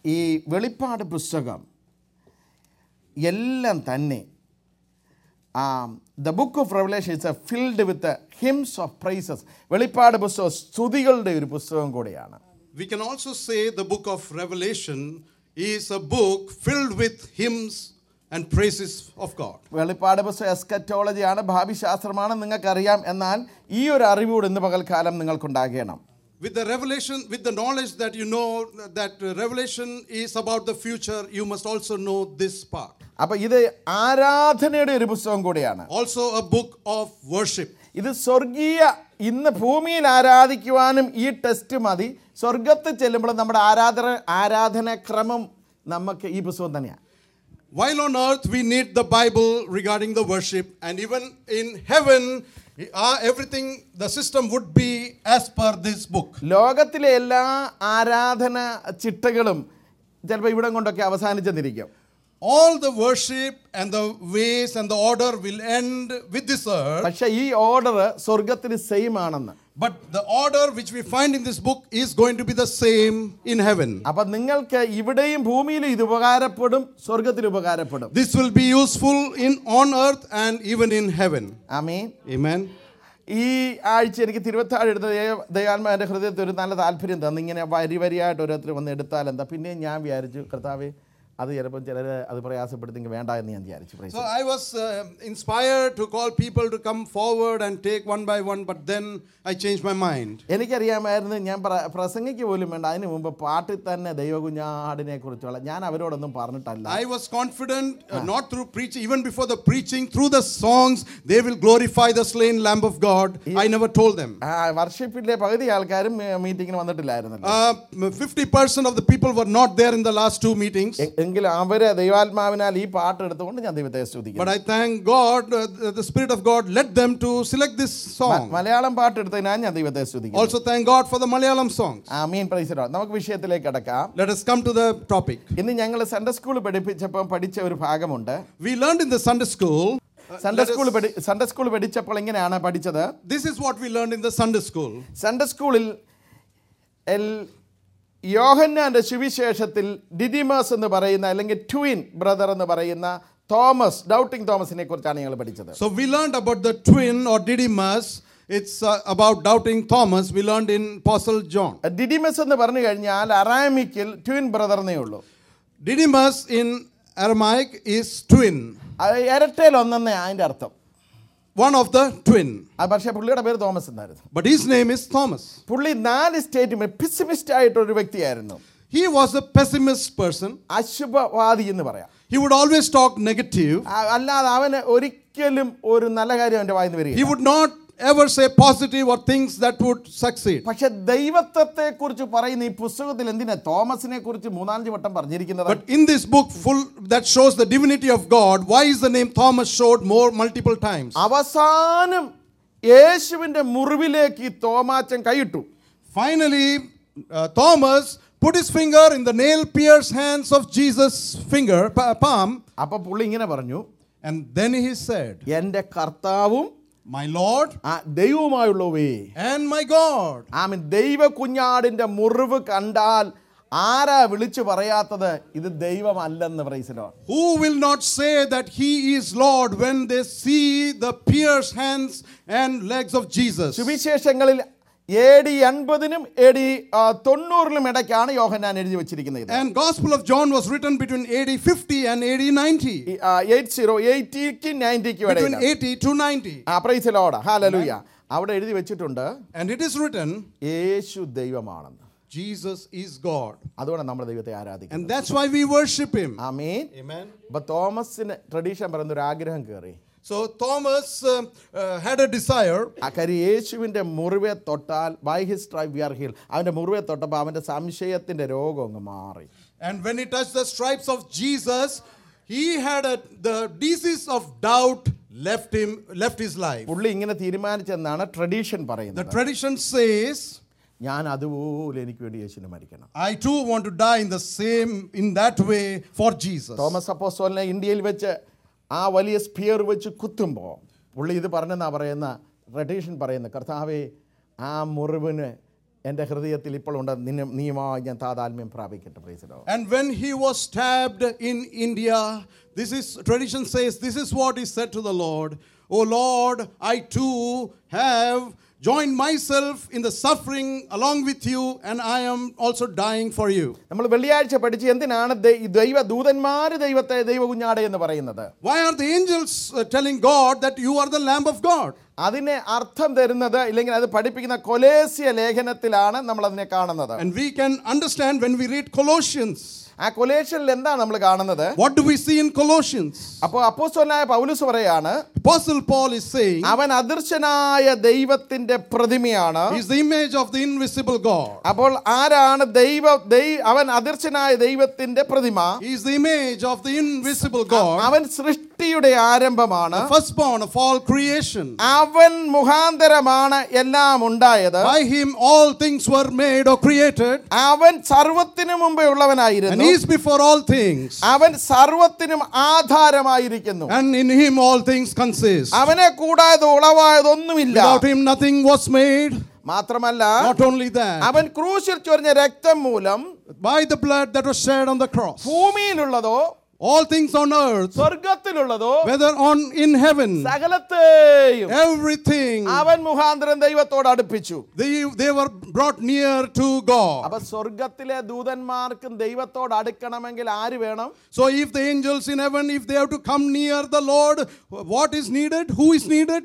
ഈ വെളിപ്പാട് പുസ്തകം എല്ലാം തന്നെ the book of Revelation it's a filled with hymns of praises വെളിപ്പാട് പുസ്തകം സ്തുതികളുടെ ഒരു പുസ്തകം കൂടിയാണ് We can also say the book of Revelation is a book filled with hymns and praises of God. വെളിപ്പാട് പുസ്തകം എസ്കറ്റോളജിയാണ് ഭാവിശാസ്ത്രമാണ് നിങ്ങൾക്കറിയാം എന്നാൽ ഈ ഒരു അറിവൂടെ ഇന്ന് പകൽക്കാലം നിങ്ങൾക്കുണ്ടാകണം With the revelation, with the knowledge that you know that uh, revelation is about the future, you must also know this part. അപ്പം ഇത് ആരാധനയുടെ ഒരു പുസ്തകം കൂടിയാണ് Also, a book of worship. ഇത് സ്വർഗീയ ഇന്ന് ഭൂമിയിൽ ആരാധിക്കുവാനും ഈ ടെസ്റ്റ് മതി സ്വർഗത്തിൽ ചെല്ലുമ്പോൾ നമ്മുടെ ആരാധന ആരാധനാക്രമം നമുക്ക് ഈ പുസ്തകം തന്നെയാണ് While on earth we need the Bible regarding the worship, and even in heaven, uh, everything, the system would be as per this book. ലോകത്തിലെ എല്ലാ ആരാധന ചിട്ടകളും ചിലപ്പോൾ ഇവിടം കൊണ്ടൊക്കെ അവസാനിച്ചെന്നിരിക്കും All the worship and the ways and the order will end with this earth. പക്ഷേ ഈ order സ്വർഗത്തിന് same ആണെന്ന് But the order which we find in this book is going to be the same in heaven. അപ്പം നിങ്ങൾക്ക് ഇവിടെയും ഭൂമിയിലും ഇത് ഉപകാരപ്പെടും സ്വർഗത്തിൽ ഉപകാരപ്പെടും This will be useful in on earth and even in heaven. Amin Amen. ഈ ആഴ്ച എനിക്ക് തിരുവത്താഴ് എടുത്ത ദൈവ- ദൈവാത്മാ എൻ്റെ ഹൃദയത്തിൽ ഒരു നല്ല താല്പര്യം തന്നു ഇങ്ങനെ വരി വരിയായിട്ട് ഓരോരുത്തർ വന്ന് എടുത്താൽ എന്താ പിന്നെ ഞാൻ വിചാരിച്ചു കർത്താവേ അത് ചിലപ്പോൾ ചിലർ അത് പ്രയാസപ്പെടുത്തെങ്കിൽ വേണ്ട എന്ന് ഞാൻ വിചാരിച്ചു Praise So I was uh, inspired to call people to come forward and take one by one, but then I changed my mind. എനിക്കറിയാമായിരുന്നു ഞാൻ പ്ര- പ്രസംഗിക്ക് പോലും വേണ്ട അതിന് മുമ്പ് പാട്ടിൽ തന്നെ ദൈവകുഞ്ഞാടിനെ കുറിച്ചുള്ള ഞാൻ അവരോടൊന്നും പറഞ്ഞിട്ടല്ല I was confident, uh, not through preaching, even before the preaching, through the songs, they will glorify the slain Lamb of God. I never told them. ആ വർഷിപ്പിലെ പകുതി ആൾക്കാരും മീറ്റിങ്ങിന് വന്നിട്ടില്ലായിരുന്നല്ലോ Uh, 50% of the people were not there in the last two meetings. എ- എങ്കിലും അവര് ദൈവാത്മാവിനാൽ ഈ പാട്ട് എടുത്തുകൊണ്ട് ഞാൻ ദൈവത്തെ But സ്തുതിക്കുന്നു I thank God, uh, the- the Spirit of God led them to select this മ- song. മലയാളം പാട്ട് എടുത്തതിനാൽ ഞാൻ ദൈവത്തെ സ്തുതിക്കുന്നു Also, thank God for the Malayalam songs. ആ മീൻ പ്രൈസറോ നമുക്ക് വിഷയത്തിലേക്ക് കിടക്കാം Let us come to the topic. ഇന്ന് ഞങ്ങൾ സൺഡേ സ്കൂൾ പഠിപ്പിച്ചപ്പോൾ പഠിച്ച ഒരു ഭാഗമുണ്ട് We learned in the Sunday school. uh, Sunday let us- school പഠി സൺഡേ സ്കൂൾ പഠിച്ചപ്പോൾ ഇങ്ങനെയാണ് പഠിച്ചത് this is what we learned in the Sunday school. Sunday സ്കൂളിൽ എൽ യോഹന്നാൻ്റെ സുവിശേഷത്തിൽ ഡിഡിമസ് എന്ന് പറയുന്ന അല്ലെങ്കിൽ ട്വിൻ ബ്രദർ എന്ന് പറയുന്ന തോമസ് ഡൗട്ടിംഗ് തോമസിനെ കുറിച്ചാണ് ഞങ്ങൾ പഠിച്ചത് So we learned about the twin or Didymus. It's uh, about doubting Thomas. We learned in Apostle John. ഡിഡിമസ് എന്ന് പറഞ്ഞു കഴിഞ്ഞാൽ അറാമിക്കിൽ ട്വിൻ ബ്രദർ എന്നേ ഉള്ളൂ Didymus in Aramaic is twin, അത് ഇരട്ടയിൽ ഒന്നെന്നേ അതിൻ്റെ അർത്ഥം one of the twin. അത് പക്ഷേ പുള്ളിയുടെ പേര് തോമസ് എന്നായിരുന്നു But his name is Thomas. പുള്ളി നാല് സ്റ്റേറ്റ്മെന്റ് പിസിമിസ്റ്റ് ആയിട്ടൊരു വ്യക്തിയായിരുന്നു He was a pessimist person. അശുഭവാദി എന്ന് പറയാം He would always talk negative. ആ- അല്ലാതെ അവന് ഒരിക്കലും ഒരു നല്ല കാര്യം അവൻ്റെ വായിന്ന് He വരിക would not ever say positive or things that would succeed. പക്ഷെ ദൈവത്വത്തെ കുറിച്ച് പറയുന്ന ഈ പുസ്തകത്തിൽ എന്തിനാ തോമസിനെ കുറിച്ച് മൂന്നാലഞ്ച് വട്ടം പറഞ്ഞിരിക്കുന്നത് But in this book, full that shows the divinity of God, why is the name Thomas showed more multiple times? അവസാനം യേശുവിന്റെ മുറിവിലേക്ക് ഈ Thomachan കൈയിട്ടു Finally, uh, Thomas put his finger in the nail pierced hands of Jesus' finger, pa- palm, അപ്പൊ പുള്ളി ഇങ്ങനെ പറഞ്ഞു and then he said, എൻ്റെ കർത്താവും My Lord ആ ദൈവവുമായുള്ളവേ and my God. ആമൻ ദൈവ കുഞ്ഞാടിന്റെ മുറിവ് കണ്ടാൽ ആരാ വിളിച്ചു പറയാത്തത് ഇത് ദൈവമല്ലെന്ന് പ്രൈസലോ Who will not say that he is Lord when they see the pierced hands and legs of Jesus? സുവിശേഷങ്ങളിൽ എ ഡി എൺപതിനും എ ഡി തൊണ്ണൂറിനും ഇടയ്ക്കാണ് യോഹന്നാൻ എഴുതി വെച്ചിരിക്കുന്നത് ഇത്. And Gospel of John was written between AD 50 and AD 90. ഈ, ആ, 80, 80 ക്ക് 90 ക്ക് Between ഇടയിലാണ്. 80 to 90. ആ പ്രൈസലോട ഹാലലൂയ അവിടെ എഴുതി വെച്ചിട്ടുണ്ട് And it is written, യേശു ദൈവമാണെന്ന് Jesus is God. അതുകൊണ്ട് നമ്മൾ ദൈവത്തെ ആരാധിക്കും And that's why we worship him. Amin Amen. അപ്പൊ തോമസിന് ട്രഡീഷൻ പറയുന്ന ഒരു ആഗ്രഹം കയറി So Thomas uh, uh, had a desire. ആ കാര്യം യേശുവിൻ്റെ മുറിവെ തൊട്ടാൽ ബൈ ഹിസ് ട്രൈ വി ആർ ഹീൽ അവൻ്റെ മുറിവെ തൊട്ടപ്പോൾ അവൻ്റെ സംശയത്തിൻ്റെ രോഗം അങ്ങ് മാറി And when he touched the stripes of Jesus, he had a, the disease of doubt left him, left his life. പുള്ളി ഇങ്ങനെ തീരുമാനിച്ചെന്നാണ് ട്രഡീഷൻ The പറയുന്നത് tradition says, ഞാൻ അതുപോലെ എനിക്ക് വേണ്ടി യേശുവിനെ മരിക്കണം I too want to die in the same, in that way for Jesus. Thomas അപ്പോസ്തോലിനെ ഇന്ത്യയിൽ വെച്ച് ആ വലിയ സ്പിയർ വെച്ച് കുത്തുമ്പോൾ പുള്ളി ഇത് പറഞ്ഞെന്നാ പറയുന്ന ട്രഡീഷൻ പറയുന്ന കർത്താവെ ആ മുറിവിന് എൻ്റെ ഹൃദയത്തിൽ ഇപ്പോൾ ഉണ്ട് നിന്നെ നീയുമായി ഞാൻ താതാത്മ്യം പ്രാപിക്കട്ടെ പ്രൈസിലോ And when he was stabbed in India, this is tradition says this is what he said to the Lord. Oh Lord, I too have joined myself in the suffering along with you, and I am also dying for you. നമ്മൾ വെള്ളിയാഴ്ച പഠിച്ച് എന്തിനാണ് ദൈ- ദൈവ ദൂതന്മാര് ദൈവത്തെ ദൈവ കുഞ്ഞാടെ എന്ന് പറയുന്നത് Why are the angels uh, telling God that you are the Lamb of God? അതിനെ അർത്ഥം തരുന്നത് ഇല്ലെങ്കിൽ അത് പഠിപ്പിക്കുന്ന കൊലേസ്യ ലേഖനത്തിലാണ് നമ്മൾ അതിനെ കാണുന്നത് And we can understand when we read Colossians. ആ കൊലേഷ്യനിൽ എന്താണ് നമ്മൾ കാണുന്നത് What do we see in Colossians? അപ്പോൾ അപ്പോസ്തലനായ പൗലുസ് പറയാണ് Apostle Paul is saying, അവൻ അദൃശ്യനായ ദൈവത്തിന്റെ പ്രതിമയാണ് He is the image of the invisible God. അപ്പോൾ ആരാണ് ദൈവ ദൈ- അവൻ അദൃശ്യനായ ദൈവത്തിന്റെ പ്രതിമ He is the image of the invisible God, അവൻ സൃഷ്ടിയുടെ ആരംഭമാണ് the firstborn of all creation. അവൻ മുഖാന്തരമാണ് എല്ലാം ഉണ്ടായത് By him all things were made or created, അവൻ സർവത്തിനു മുമ്പേ and ഉള്ളവനായിരുന്നു he is before all things. അവൻ സർവത്തിനും ആധാരമായിരിക്കുന്നു And in him all things consist. അവനെ കൂടാതെ ഉളവായതൊന്നുമില്ല Without him nothing was made. മാത്രമല്ല Not only that, അവൻ ക്രൂശിൽ ചൊരിഞ്ഞ രക്തം മൂലം by the blood that was shed on the cross, ഭൂമിയിലുള്ളതോ all things on earth, സ്വർഗത്തിലുള്ളതോ whether on in heaven, സകലത്തെയും everything, അവൻ മുഖാന്തരം ദൈവത്തോട് അടുപ്പിച്ചു they, they were brought near to God. അപ്പൊ സ്വർഗത്തിലെ ദൂതന്മാർക്കും ദൈവത്തോട് അടുക്കണമെങ്കിൽ ആര് വേണം So if the angels in heaven, if they have to come near the Lord, what is needed? Who is needed?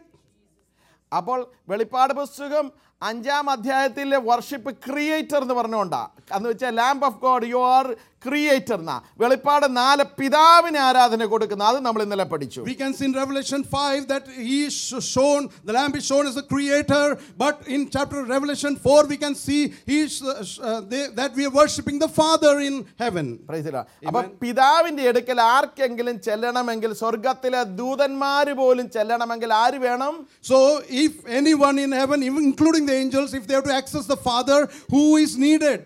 അപ്പോൾ വെളിപ്പാട് പുസ്തകം അഞ്ചാം അധ്യായത്തിലെ വർഷിപ്പ് ക്രിയേറ്റർ എന്ന് പറഞ്ഞുകൊണ്ടാ എന്ന് വെച്ചാൽ lamb of God you are creator എന്നാ വെളിപ്പാട് നാല് പിതാവിന് ആരാധന കൊടുക്കുന്ന അത് നമ്മൾ ഇന്നലെ പഠിച്ചു We can see in Revelation 5 that he is shown, the Lamb is shown as a creator, but in chapter Revelation 4 we can see he is, uh, uh, they, that we are worshipping the Father in heaven. Praise the Lord. അപ്പൊ പിതാവിന്റെ അടുക്കൽ ആർക്കെങ്കിലും ചെല്ലണമെങ്കിൽ സ്വർഗത്തിലെ ദൂതന്മാര് പോലും ചെല്ലണമെങ്കിൽ ആര് വേണം So if anyone in heaven, even including the angels, if they have to access the Father, who is needed?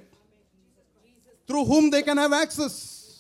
Through whom they can have access?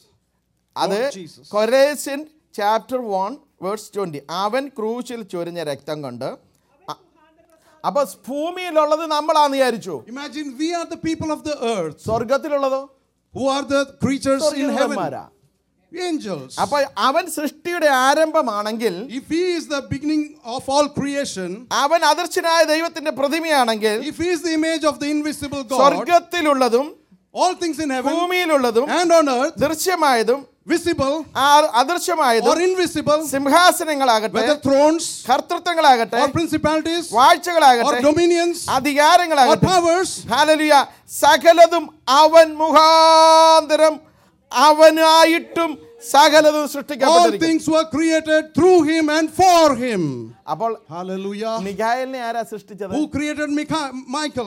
അത് Lord Jesus. Colossian chapter one verse twenty അവൻ ക്രൂശിൽ ചൊരിഞ്ഞ രക്തം കൊണ്ട് അ- അപ്പൊ ഭൂമിയിലുള്ളത് നമ്മളാന്ന് വിചാരിച്ചു Imagine we are the people of the earth. സ്വർഗത്തിലുള്ളതോ Who are the creatures in heaven? സ്വർഗീയന്മാരാ. Angels. അപ്പൊ അവൻ സൃഷ്ടിയുടെ ആരംഭമാണെങ്കിൽ If he is the beginning of all creation, അവൻ അദർശനായ ദൈവത്തിന്റെ പ്രതിമയാണെങ്കിൽ if he is the image of the invisible God, സ്വർഗത്തിലുള്ളതും all things in heaven ഭൂമിയിലുള്ളതും and on earth, ദൃശ്യമായതും visible ആ- or അദൃശ്യമായതും invisible, സിംഹാസനങ്ങളാകട്ടെ whether thrones കർത്തൃത്വങ്ങളാകട്ടെ or principalities or വാഴ്ചകളാകട്ടെ dominions or അധികാരങ്ങളാകട്ടെ powers, ഹാലലിയ സകലതും അവൻ മുഖാന്തരം അവനായിട്ടും സകലതും all സൃഷ്ടിക്കപ്പെട്ടിരിക്കുന്നു things were created through him and for him. അപ്പോൾ Hallelujah. മിഖായലിനെ ആരാ സൃഷ്ടിച്ചത് Who created Micha- Michael?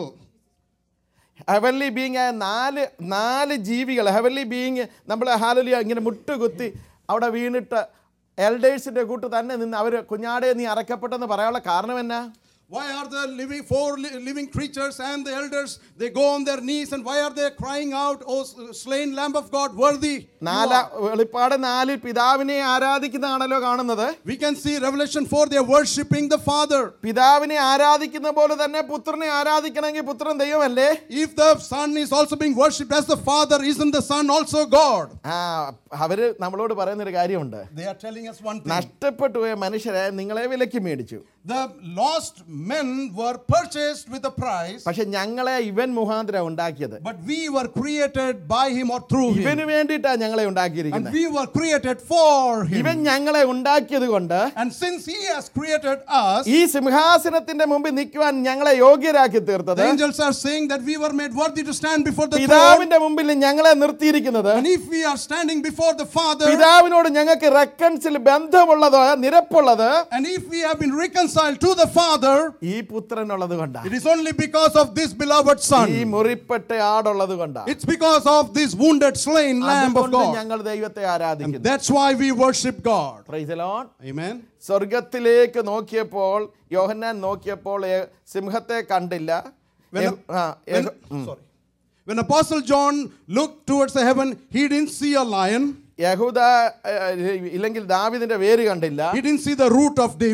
Heavenly being ആയ നാല് നാല് ജീവികൾ ഹെവൻലി ബീങ് നമ്മൾ ഹാലലിയ ഇങ്ങനെ മുട്ടുകുത്തി അവിടെ വീണിട്ട് എൽഡേഴ്സിന്റെ കൂട്ട് തന്നെ നിന്ന് അവർ കുഞ്ഞാടെ നീ അറക്കപ്പെട്ടെന്ന് പറയാനുള്ള കാരണം എന്നാ Why are the living four li- living creatures and the elders they go on their knees and why are they crying out, "O slain Lamb of God, worthy"? you നാല are." വെളിപ്പാട് നാലിൽ പിതാവിനെ ആരാധിക്കുന്നതാണല്ലോ കാണുന്നത് We can see Revelation 4 they are worshipping the Father. പിതാവിനെ ആരാധിക്കുന്ന പോലെ തന്നെ പുത്രനെ ആരാധിക്കണമെങ്കിൽ പുത്രൻ ദൈവമല്ലേ If the Son is also being worshipped as the Father, isn't the Son also God? ആ അവര് നമ്മളോട് പറയുന്നൊരു കാര്യമുണ്ട് They are telling us one thing. നഷ്ടപ്പെട്ടു പോയ മനുഷ്യരെ നിങ്ങളെ വിലക്ക് മേടിച്ചു The lost men were purchased with a price, പക്ഷെ ഞങ്ങളെ ഇവൻ മുഖാന്തരം ഉണ്ടാക്കിയത് but we were created by Him or through Him. ഇവന് വേണ്ടിയിട്ടാ ഞങ്ങളെ And ഉണ്ടാക്കിയിരിക്കുന്നത് we were created for ഇവൻ Him. ഞങ്ങളെ ഉണ്ടാക്കിയത് കൊണ്ട് And since He has created us, ഈ സിംഹാസനത്തിന്റെ മുമ്പിൽ നിൽക്കുവാൻ ഞങ്ങളെ യോഗ്യരാക്കി തീർത്തത് the angels are saying that we were made worthy to stand before the throne. പിതാവിന്റെ മുമ്പിൽ ഞങ്ങളെ നിർത്തിയിരിക്കുന്നത് And if we are standing before the Father, പിതാവിനോട് ഞങ്ങൾക്ക് റെക്കൺസിൽ ബന്ധമുള്ളത് നിരപ്പുള്ളത് and if we have been reconciled to the Father, ഈ പുത്രനുള്ളത് കൊണ്ടാ it is only because of this beloved ഈ Son. മുറിപ്പെട്ട ആടുള്ളത് കൊണ്ടാ It's because of this wounded, slain Lamb of അതുകൊണ്ട് God. ഞങ്ങൾ ദൈവത്തെ And ആരാധിക്കുന്നു that's why we worship God. Praise the Lord. Amen. സ്വർഗത്തിലേക്ക് നോക്കിയപ്പോൾ യോഹന്നാൻ നോക്കിയപ്പോൾ ഏ- സിംഹത്തെ കണ്ടില്ല When, യഹു- ആ, when- യഹു- sorry. when Apostle John looked towards the heaven, he didn't see a lion. യഹൂദ ഏ, ഇല്ലെങ്കിൽ ദാവിദിന്റെ വേര് കണ്ടില്ല He didn't see the root of David.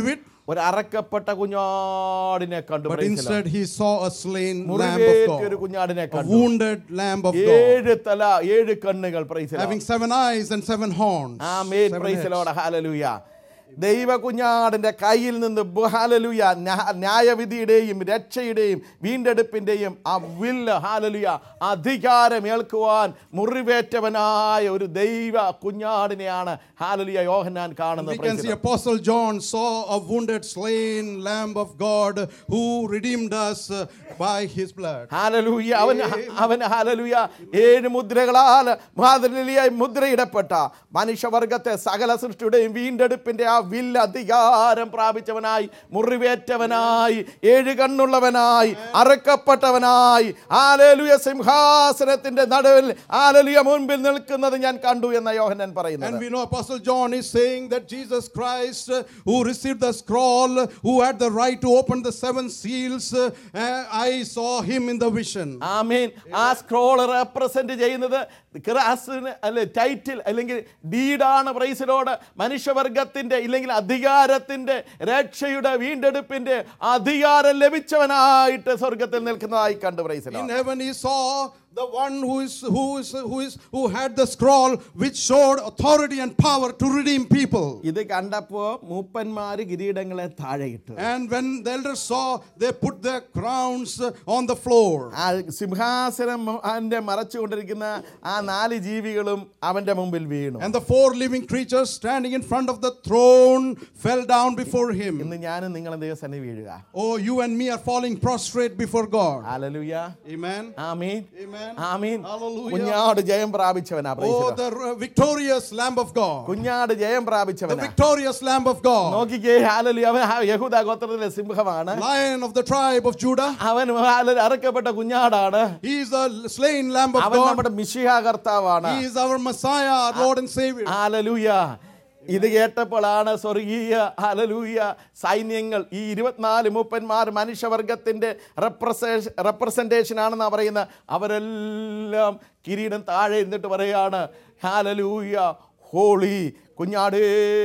ഒരു അറക്കപ്പെട്ട കുഞ്ഞാടിനെ കണ്ടു But praise the Lord. instead, he saw a slain lamb മുറിവേറ്റ of ഒരു God, കുഞ്ഞാടിനെ a കണ്ടു wounded lamb of God, ഏഴ് തല ഏഴ് കണ്ണുകൾ praise having seven eyes and seven horns. Amen seven praise heads. Lord hallelujah ദൈവ കുഞ്ഞാടിന്റെ കയ്യിൽ നിന്ന് ബ- ഹല്ലേലൂയ ന്യാ- ന്യായവിധിയുടെയും രക്ഷയുടെയും വീണ്ടെടുപ്പിന്റെയും ആ വില്ല് ഹാലലുയ അധികാരം ഏൽക്കുവാൻ മുറിവേറ്റവനായ ഒരു ദൈവ കുഞ്ഞാടിനെയാണ് ഹാലലുയ യോഹന്നാൻ We കാണുന്നത് can see Apostle John saw a wounded, slain Lamb of God who redeemed us uh, by his blood. Hallelujah അവൻ അവൻ ഹാലലൂയ ഏഴ് മുദ്രകളാൽ മാതൃലിയായി മുദ്രയിടപ്പെട്ട മനുഷ്യവർഗത്തെ സകല സൃഷ്ടിയുടെയും വീണ്ടെടുപ്പിന്റെ ആ വില്ല് അധികാരം പ്രാപിച്ചവനായി മുറിവേറ്റവനായി ഏഴ് കണ്ണുള്ളവനായി അറുക്കപ്പെട്ടവനായി ആലലുയ സിംഹാസനത്തിന്റെ നടുവിൽ ആലലുയ മുൻപിൽ നിൽക്കുന്നത് ഞാൻ കണ്ടു എന്ന യോഹനൻ And പറയുന്നത് we know Apostle John is saying that Jesus Christ, uh, who received the scroll, who had the right to open the seven seals, uh, uh, I saw him in the vision. ആമീൻ ആ scroll represent ചെയ്യുന്നത് ക്രാസിന് അല്ലെ title അല്ലെങ്കിൽ ഡീഡാണ് പ്രൈസിലോട് മനുഷ്യവർഗത്തിന്റെ ഇല്ലെങ്കിൽ അധികാരത്തിന്റെ രക്ഷയുടെ വീണ്ടെടുപ്പിന്റെ അധികാരം ലഭിച്ചവനായിട്ട് സ്വർഗത്തിൽ നിൽക്കുന്നതായി കണ്ടു പ്രൈസിലോ In heaven, he saw the one who is who is who is who had the scroll which showed authority and power to redeem people. ഇത് കണ്ടപ്പോ മൂപ്പന്മാര് കിരീടങ്ങളെ താഴെയിട്ടു And when the elders saw, they put their crowns uh, on the floor. ആ സിംഹാസനം അവന്റെ മറച്ചുകൊണ്ടിരിക്കുന്ന ആ നാല് ജീവികളും അവന്റെ മുമ്പിൽ വീണു And the four living creatures standing in front of the throne fell down before him. ഇന്ന് ഞാനും നിങ്ങളും ദൈവസന്നെ വീഴുക Oh, you and me are falling prostrate before God. Hallelujah Amen. Amen Amen. Amen Hallelujah. കുഞ്ഞാട് ജയം പ്രാപിച്ചവനാ praise the Oh, Lord. the uh, victorious Lamb of God. കുഞ്ഞാട് ജയം The പ്രാപിച്ചവനാ victorious Lamb of God. നോക്കിക്കേ ഹാലലി അവൻ ഹാ- യഹൂദ ഗോത്രത്തിലെ സിംഹമാണ് Lion of the tribe of Judah. അവൻ ഹാലലി അറക്കപ്പെട്ട കുഞ്ഞാടാണ് He is the slain Lamb of അവൻ God. നമ്മുടെ മിശിഹ കർത്താവാണ് He is our Messiah, our Lord and Savior. Hallelujah ഇത് കേട്ടപ്പോഴാണ് സ്വർഗീയ ഹലലൂയ സൈന്യങ്ങൾ ഈ ഇരുപത്തിനാല് മൂപ്പന്മാർ മനുഷ്യവർഗത്തിൻ്റെ റെപ്രസേഷൻ റെപ്രസെൻറ്റേഷൻ ആണെന്നാ പറയുന്നത് അവരെല്ലാം കിരീടം താഴെ ഇരുന്നിട്ട് പറയാണ് ഹാലലൂയ ഹോളി കുഞ്ഞാടേ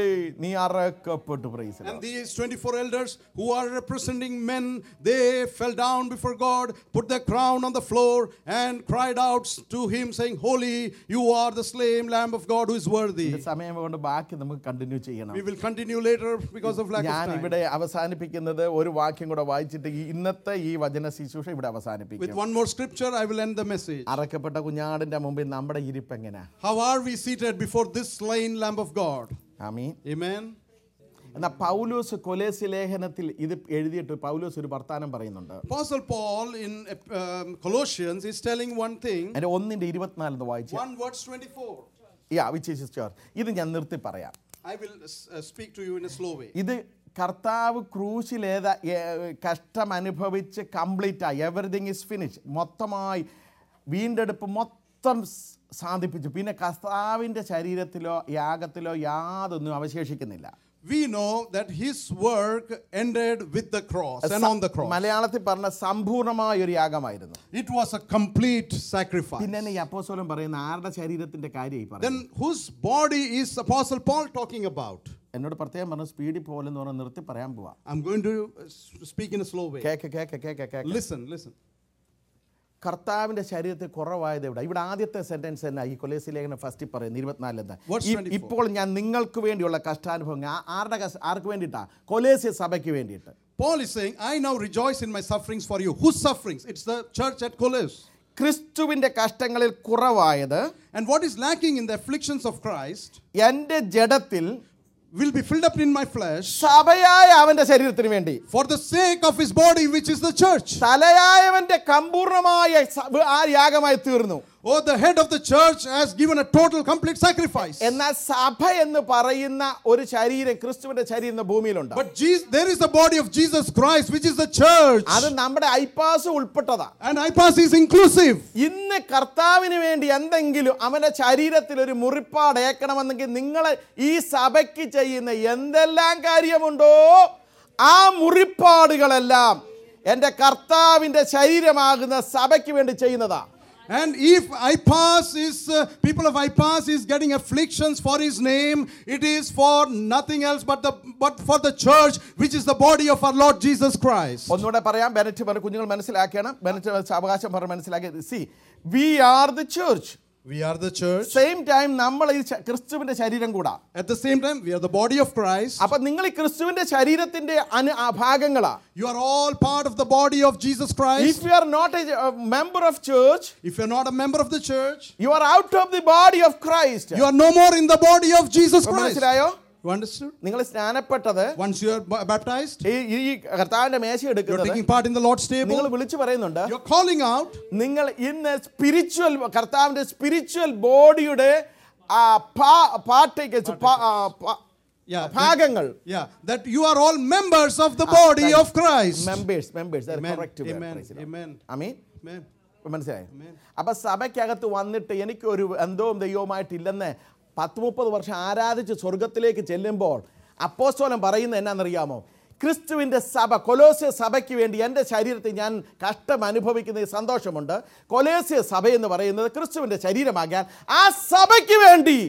നീ അറക്കപ്പെട്ടു praise And these 24 elders who are representing men, they fell down before God, put their crown on the floor, and cried out to him, saying, Holy, you are the slain Lamb of God who is worthy. സമയം കൊണ്ട് ബാക്കി നമുക്ക് continue ചെയ്യണം We will continue later because of lack ഞാൻ of time. ഇവിടെ അവസാനിപ്പിക്കുന്നത് ഒരു വാക്യം കൂടെ വായിച്ചിട്ട് ഈ ഇന്നത്തെ ഈ വചന ശുശ്രൂഷ ഇവിടെ With അവസാനിപ്പിക്കും one more scripture, I will end the message. അറക്കപ്പെട്ട കുഞ്ഞാടിന്റെ മുമ്പിൽ നമ്മുടെ ഇരിപ്പ് എങ്ങനെയാ How are we seated before this slain Lamb of God? Amin Amen. എന്നാൽ പൗലോസ് കൊലേസ് ലേഖനത്തിൽ ഇത് എഴുതിയിട്ട് പൗലോസ് ഒരു വർത്താനം പറയുന്നുണ്ട് Apostle Paul in um, Colossians is telling one thing, അതിന്റെ ഒന്നിന്റെ ഇരുപത്തിനാലെന്ന് വായിച്ചു 1 verse 24. യാ വിച്ച് സിസ്റ്റർ ഇത് ഞാൻ നിർത്തി പറയാം I will uh, speak to you in a slow way. ഇത് കർത്താവ് ക്രൂശിൽ ഏതാ ഏ- കഷ്ടം അനുഭവിച്ച് കംപ്ലീറ്റ് ആയി എവറിഥിങ് ഇസ് ഫിനിഷ് മൊത്തമായി വീണ്ടെടുപ്പ് മൊത്തം സ് സാധിപ്പിച്ചു പിന്നെ കർത്താവിൻ്റെ ശരീരത്തിലോ യാഗത്തിലോ യാതൊന്നും അവശേഷിക്കുന്നില്ല We know that his work ended with the cross and on the cross. മലയാളത്തിൽ പറഞ്ഞ സമ്പൂർണമായ ഒരു യാഗമായിരുന്നു It was a complete sacrifice. പിന്നെ ഈ അപ്പോസ്തലൻ പറയുന്ന ആരുടെ ശരീരത്തിന്റെ കാര്യമായി പറയുന്നത് Then whose body is Apostle Paul talking about? എന്നോട് പ്രത്യേകം പറഞ്ഞു സ്പീഡിൽ പോലെന്ന് പറഞ്ഞ് നിർത്തി പറയാൻ പോവാ I'm going to uh, s- speak in a slow way. കേക്ക് കേക്ക് കേക്ക് കേക്ക് Listen, listen. കർത്താവിന്റെ ശരീരത്തിൽ കുറവായത് ഇവിടെ ഇവിടെ ആദ്യത്തെ സെന്റൻസ് തന്നെ ഈ കൊലേസി ലേഖനം ഫസ്റ്റിൽ പറയുന്നത് ഇരുപത്തിനാല് എന്താ Verse ഈ- 24. ഇപ്പോൾ ഞാൻ നിങ്ങൾക്ക് വേണ്ടിയുള്ള കഷ്ടാനുഭവങ്ങൾ ആ- ആരുടെ കഷ്- ആർക്ക് വേണ്ടിയിട്ടാ കൊലേസ്യ സഭയ്ക്ക് വേണ്ടിയിട്ട് Paul is saying, I now rejoice in my sufferings for you. Whose sufferings? It's the church at Colossus. ക്രിസ്തുവിന്റെ കഷ്ടങ്ങളിൽ കുറവായത് And what is lacking in the afflictions of Christ എൻ്റെ ജഡത്തിൽ will be filled up in my flesh സഭയായ അവന്റെ ശരീരത്തിന് വേണ്ടി for the sake of his body, which is the church. തലയായവന്റെ സമ്പൂർണമായ സ- ആ യാഗമായി തീർന്നു Oh, the head of the church has given a total, complete sacrifice. എന്നാൽ സഭ എന്ന് പറയുന്ന ഒരു ശരീരം ക്രിസ്തുവിന്റെ ശരീരം ഇന്ന് ഭൂമിയിലുണ്ട് But Jesus, there is the body of Jesus Christ, which is the church. അത് നമ്മുടെ ഐപ്പാസ് ഉൾപ്പെട്ടതാ And IPAS is inclusive. ഇന്ന് കർത്താവിന് വേണ്ടി എന്തെങ്കിലും അവന്റെ ശരീരത്തിൽ ഒരു മുറിപ്പാട് ഏക്കണമെന്നെങ്കിൽ നിങ്ങൾ ഈ സഭയ്ക്ക് ചെയ്യുന്ന എന്തെല്ലാം കാര്യമുണ്ടോ ആ മുറിപ്പാടുകളെല്ലാം എൻ്റെ കർത്താവിൻ്റെ ശരീരമാകുന്ന സഭയ്ക്ക് വേണ്ടി ചെയ്യുന്നതാ And if IPAS is, uh, people of IPAS is getting afflictions for his name, it is for nothing else but, the, but for the church, which is the body of our Lord Jesus Christ. ഒന്നുകൂടെ പറയാം Bennett പറഞ്ഞ കുഞ്ഞുങ്ങൾ മനസ്സിലാക്കണം Bennett അവകാശം പറഞ്ഞ് മനസ്സിലാക്കി see we are the church We are the church. Same time നമ്മൾ ഈ ശ- ക്രിസ്തുവിന്റെ ശരീരം കൂടാ At the same time, we are the body of Christ. അപ്പൊ നിങ്ങൾ ഈ ക്രിസ്തുവിന്റെ ശരീരത്തിന്റെ അനു ആ ഭാഗങ്ങളാ You are all part of the body of Jesus Christ. If you are not a member of church If you're not a member of the church, you are out of the body of Christ you are no more in the body of Jesus Christ. മനസ്സിലായോ You understood? നിങ്ങൾ സ്നാനപ്പെട്ടത് Once you are ba- baptized, ഈ ഈ കർത്താവിന്റെ മേശ you're എടുക്കുന്നത് taking part in the Lord's നിങ്ങൾ table. വിളിച്ചു പറയുന്നുണ്ട് You're calling out നിങ്ങൾ ഇന്ന് സ്പിരിച്വൽ കർത്താവിന്റെ സ്പിരിച്വൽ ബോഡിയുടെ ആ പാ- പാർട്ടേക്ക് പാ- ആ, പാ- Yeah, ഭാഗങ്ങൾ Yeah, that you are all members of the body of Christ. Members members Amen. Amen. Amen. Amen Amen. മനസ്സിലായി അപ്പൊ സഭയ്ക്കകത്ത് വന്നിട്ട് എനിക്കൊരു എന്തോം ദൈവമായിട്ടില്ലെന്ന് പത്ത് മുപ്പത് വർഷം ആരാധിച്ച് സ്വർഗത്തിലേക്ക് ചെല്ലുമ്പോൾ അപ്പോസ്തോലൻ പറയുന്നത് എന്നാണെന്നറിയാമോ ക്രിസ്തുവിൻ്റെ സഭ കൊലോസ്യ സഭയ്ക്ക് വേണ്ടി എൻ്റെ ശരീരത്തിൽ ഞാൻ കഷ്ടം അനുഭവിക്കുന്ന സന്തോഷമുണ്ട് കൊലോസ്യ സഭ എന്ന് പറയുന്നത് ക്രിസ്തുവിൻ്റെ ശരീരമാകാൻ ആ സഭയ്ക്ക് വേണ്ടി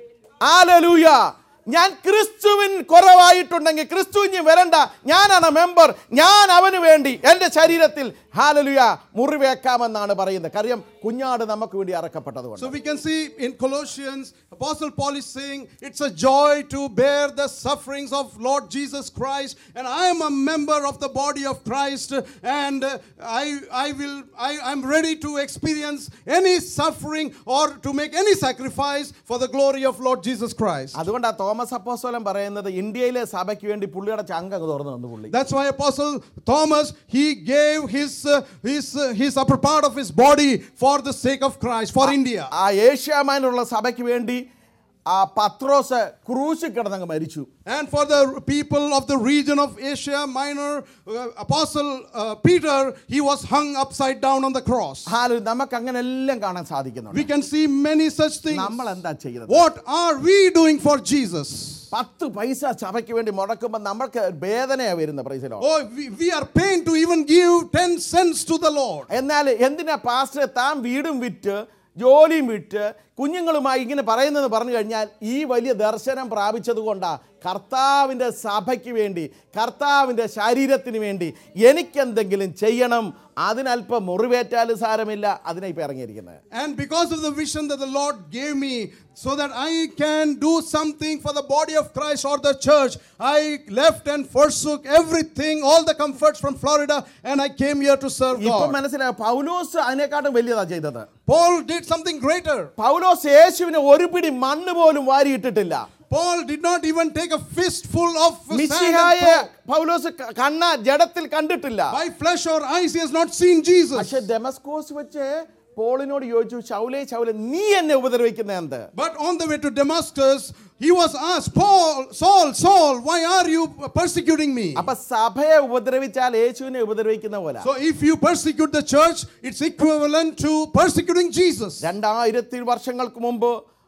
ആലലൂയ ഞാൻ ക്രിസ്തുവിൻ കുറവായിട്ടുണ്ടെങ്കിൽ ക്രിസ്തു ഇനി വരണ്ട ഞാനാണ് മെമ്പർ ഞാൻ അവന് വേണ്ടി എൻ്റെ ശരീരത്തിൽ ഹാലലുയ മുറിവേക്കാമെന്നാണ് പറയുന്നത് കാര്യം കുഞ്ഞാട് നമുക്ക് വേണ്ടി അറക്കപ്പെട്ടതുകൊണ്ട് So we can see in Colossians, Apostle Paul is saying, It's a joy to bear the sufferings of Lord Jesus Christ, and I am a member of the body of Christ, and uh, I, I will, I, I'm ready to experience any suffering or to make any sacrifice for the glory of Lord Jesus Christ. അതുകൊണ്ടാണ് Thomas അപ്പോസ്തോലൻ പറയുന്നത് ഇന്ത്യയിലെ സഭയ്ക്ക് വേണ്ടി പുള്ളിയുടെ ചങ്ക അങ്ങ് തുറന്നു തന്നു പുള്ളി That's why Apostle Thomas he gave his uh, his uh, his upper part of his body for the sake of Christ for India. ആ ഏഷ്യാമാനുള്ള സഭയ്ക്ക് വേണ്ടി ആ പത്രോസ് ക്രൂശിൽ കിടന്നങ്ങ് മരിച്ചു And for the people of the region of Asia Minor, uh, Apostle uh, Peter, he was hung upside down on the cross. ഹാലു നമുക്ക് അങ്ങനെ എല്ലാം കാണാൻ സാധിക്കുന്നുണ്ട് We can see many such things. നമ്മൾ എന്താ ചെയ്യുന്നത് What are we doing for Jesus? പത്ത് പൈസ സഭയ്ക്ക് വേണ്ടി മുടക്കുമ്പോൾ നമ്മൾക്ക് വേദനയാണ് വരുന്നത് പ്രൈസിലോ Oh, we, we are pained to even give 10 cents to the Lord. എന്നാൽ എന്തിനാ പാസ്റ്റർ താൻ വീടും വിറ്റ് ജോലിയും വിറ്റ് കുഞ്ഞുങ്ങളുമായി ഇങ്ങനെ പറയുന്നത് പറഞ്ഞു കഴിഞ്ഞാൽ ഈ വലിയ ദർശനം പ്രാപിച്ചത് കൊണ്ടാണ് കർത്താവിൻ്റെ സഭയ്ക്ക് വേണ്ടി കർത്താവിൻ്റെ ശരീരത്തിന് വേണ്ടി എനിക്കെന്തെങ്കിലും ചെയ്യണം അതിനല്പം മുറിവേറ്റാലും സാരമില്ല അതിനെ ഇപ്പം ഇറങ്ങിയിരിക്കുന്നത് And because of the vision that the Lord gave me, so that I can do something for the body of Christ or the church, I left and forsook everything, all the comforts from Florida, and I came here to serve ഇപ്പം God. മനസ്സിലായ പൗലോസ് അതിനെക്കാട്ടും വലിയതാ ചെയ്തത് Paul did something greater. പൗലോസ് യേശുവിന് ഒരു പിടി മണ്ണ് പോലും വാരിയിട്ടിട്ടില്ല Paul did not even take a fistful of sand and മിശിഹായെ throw. പൗലോസ് ക- കണ്ണ ജഡത്തിൽ കണ്ടിട്ടില്ല By flesh or eyes, he has not seen Jesus. പക്ഷെ ഡെമസ്കോസ് വെച്ച് പോളിനോട് ചോദിച്ചു ശൗലേ ശൗലെ നീ എന്നെ ഉപദ്രവിക്കുന്ന എന്ത് But on the way to Damascus, he was asked, Paul, Saul, Saul, why are you persecuting me? അപ്പൊ സഭയെ ഉപദ്രവിച്ചാൽ യേശുവിനെ ഉപദ്രവിക്കുന്ന പോലെ So if you persecute the church, it's equivalent to persecuting Jesus. രണ്ടായിരത്തി വർഷങ്ങൾക്ക് മുമ്പ്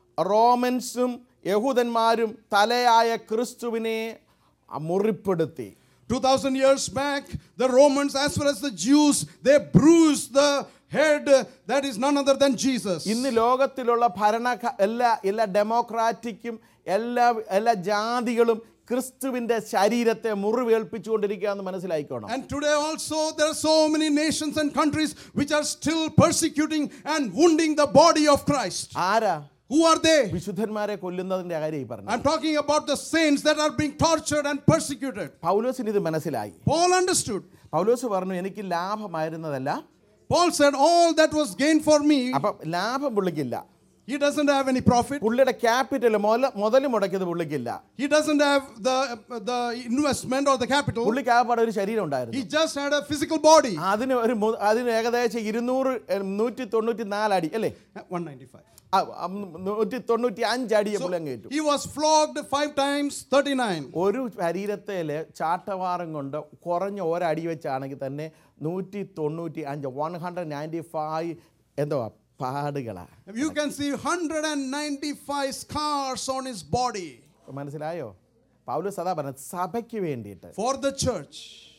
റോമൻസും യഹൂദന്മാരും തലയായ ക്രിസ്തുവിനെ മുറിപ്പെടുത്തി 2000 years back, the Romans as well as the Jews, they bruised the head that is none other than Jesus. ഇന്ന് ലോകത്തിലുള്ള ഭരണ എല്ലാ എല്ലാ ഡെമോക്രാറ്റിക്കും എല്ലാ എല്ലാ ജാതികളും ക്രിസ്തുവിന്റെ ശരീരത്തെ മുറിവേൽപ്പിച്ചുകൊണ്ടിരിക്കുക എന്ന് മനസ്സിലായിക്കോണം And today also, there are so many nations and countries which are still persecuting and wounding the body of Christ. ആരാ Who are they? വിശുദ്ധന്മാരെ കൊല്ലുന്നതിന്റെ കാര്യം ഈ പറഞ്ഞു I'm talking about the saints that are being tortured and persecuted. പൗലോസിന് ഇത് മനസ്സിലായി Paul understood. പൗലോസ് പറഞ്ഞു എനിക്ക് ലാഭമായിരുന്നതല്ല Paul said, All that was gained for me, അപ്പൊ ലാഭം പുള്ളിക്കില്ല he doesn't have any profit. പുള്ളിയുടെ ക്യാപിറ്റൽ മുതൽ മുതൽ മുടക്കിയത് പുള്ളിക്കില്ല He doesn't have the, the investment or the capital. പുള്ളിക്ക് ആകപ്പാടെ ഒരു ശരീരം ഉണ്ടായിരുന്നു He just had a physical body. അതിന് ഒരു മു- അതിന് ഏകദേശം ഇരുന്നൂറ് എ, നൂറ്റി തൊണ്ണൂറ്റി നാലടി അല്ലേ 195. ആ, ആ, നൂറ്റി തൊണ്ണൂറ്റി അഞ്ചടിയെ പുള്ളി അങ്ങ് ഏറ്റു He was flogged five times, 39. ഒരു ശരീരത്തില് ചാട്ടവാറം കൊണ്ട് കുറഞ്ഞ ഒരടി വെച്ചാണെങ്കിൽ തന്നെ നൂറ്റി തൊണ്ണൂറ്റി അഞ്ച് വൺ ഹൺഡ്രഡ് നയൻറ്റി ഫൈവ് എന്തുവാ പാടുകളാ You can see 195 scars on his body മനസ്സിലായോ പൗലോസ് അതാ പറഞ്ഞത് സഭയ്ക്ക് വേണ്ടിയിട്ട് for the church.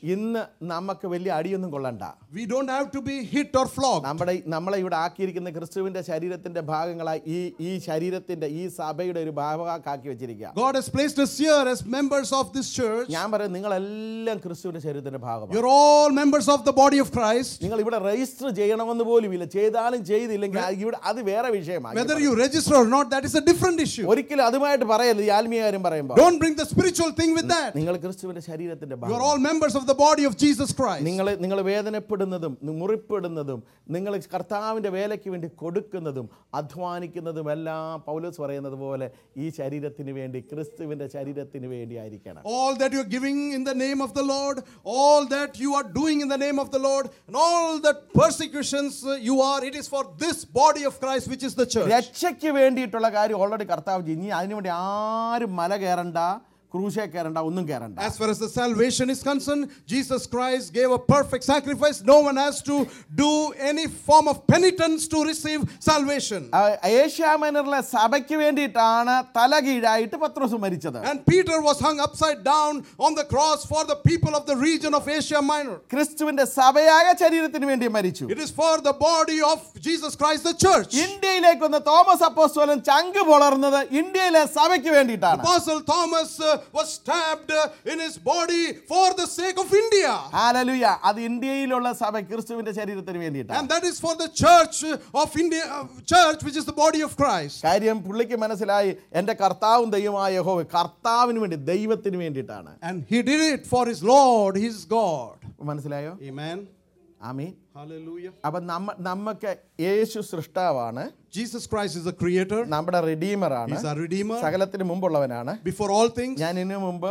ഇന്ന് നമുക്ക് വലിയ അടിയൊന്നും കൊള്ളണ്ട We don't have to be hit or flogged. നമ്മുടെ നമ്മളെ ഇവിടെ ആക്കിയിരിക്കുന്ന ക്രിസ്തുവിന്റെ ശരീരത്തിന്റെ ഭാഗങ്ങളായി ഈ ഈ ശരീരത്തിന്റെ ഈ സഭയുടെ ഒരു ഭാഗമാക്കി വെച്ചിരിക്കുക God has placed us here as members of this church. ഞാൻ പറയും നിങ്ങളെല്ലാം ക്രിസ്തുവിന്റെ ശരീരത്തിന്റെ ഭാഗമാണ് You're all members of the body of Christ. നിങ്ങൾ ഇവിടെ രജിസ്റ്റർ ചെയ്യണമെന്ന് പോലും ഇല്ല ചെയ്താലും ചെയ്തില്ലെങ്കിൽ അത് ഇവിടെ അത് വേറെ വിഷയമാണ് Whether you register or not, that is a different issue. ഒരിക്കലും അതുമായിട്ട് പറയരുത് ഈ ആത്മീയ കാര്യം പറയുമ്പോൾ Don't bring the spiritual thing with that. നിങ്ങൾ ക്രിസ്തുവിന്റെ ശരീരത്തിന്റെ You're ഭാഗം all members of the body of Jesus Christ. നിങ്ങൾ നിങ്ങൾ വേദനപ്പെടുന്നതും മുറിപ്പെടുന്നതും നിങ്ങൾ കർത്താവിൻ്റെ വേലയ്ക്ക് വേണ്ടി കൊടുക്കുന്നതും അധ്വാനിക്കുന്നതും എല്ലാം പൗലോസ് പറയുന്നത് പോലെ ഈ ശരീരത്തിന് വേണ്ടി ക്രിസ്തുവിൻ്റെ ശരീരത്തിന് വേണ്ടി ആയിരിക്കണം All that you're giving in the name of the Lord, all that you are doing in the name of the Lord, and all the persecutions uh, you are, it is for this body of Christ, which is the church. രക്ഷയ്ക്ക് വേണ്ടിയിട്ടുള്ള കാര്യം already കർത്താവ് ചെയ്യും ഇനി അതിനുവേണ്ടി ആരും മല കയറണ്ട ക്രൂശേ കയറണ്ട ഒന്നും കയറണ്ട As far as the salvation is concerned, Jesus Christ gave a perfect sacrifice. No one has to do any form of penitence to receive salvation. ആ, ഏഷ്യാ മൈനറിലെ സഭയ്ക്ക് വേണ്ടിയിട്ടാണ് തലകീഴായിട്ട് പത്രോസ് മരിച്ചത് And Peter was hung upside down on the cross for the people of the region of Asia Minor. ക്രിസ്തുവിന്റെ സഭയായ ശരീരത്തിന് വേണ്ടി മരിച്ചു It is for the body of Jesus Christ, the church. ഇന്ത്യയിലേക്ക് വന്ന തോമസ് അപ്പോസ്തോലൻ ചങ്ക് പുലർന്നത് ഇന്ത്യയിലെ സഭയ്ക്ക് വേണ്ടിയിട്ടാണ് Apostle Thomas uh, was stabbed uh, in his body for the sake of India. ഹാലലുയ അത് ഇന്ത്യയിലുള്ള സഭ ക്രിസ്തുവിന്റെ ശരീരത്തിന് വേണ്ടിയിട്ടാണ് And that is for the church uh, of India, uh, church which is the body of Christ. കാര്യം പുള്ളിക്ക് മനസ്സിലായി എൻ്റെ കർത്താവും ദൈവമായ യഹോവ കർത്താവിന് വേണ്ടി ദൈവത്തിന് വേണ്ടിയിട്ടാണ് And he did it for his Lord, his God. മനസ്സിലായോ Amen. Amen Hallelujah. അപ്പം നമ്മ നമുക്ക് യേശു സൃഷ്ടാവാണ് Jesus Christ is the creator, നമ്മുടെ റിഡീമറാണ് he's our redeemer. സകലത്തിന് മുമ്പുള്ളവനാണ് Before all things, ഞാൻ ഇതിനു മുമ്പ്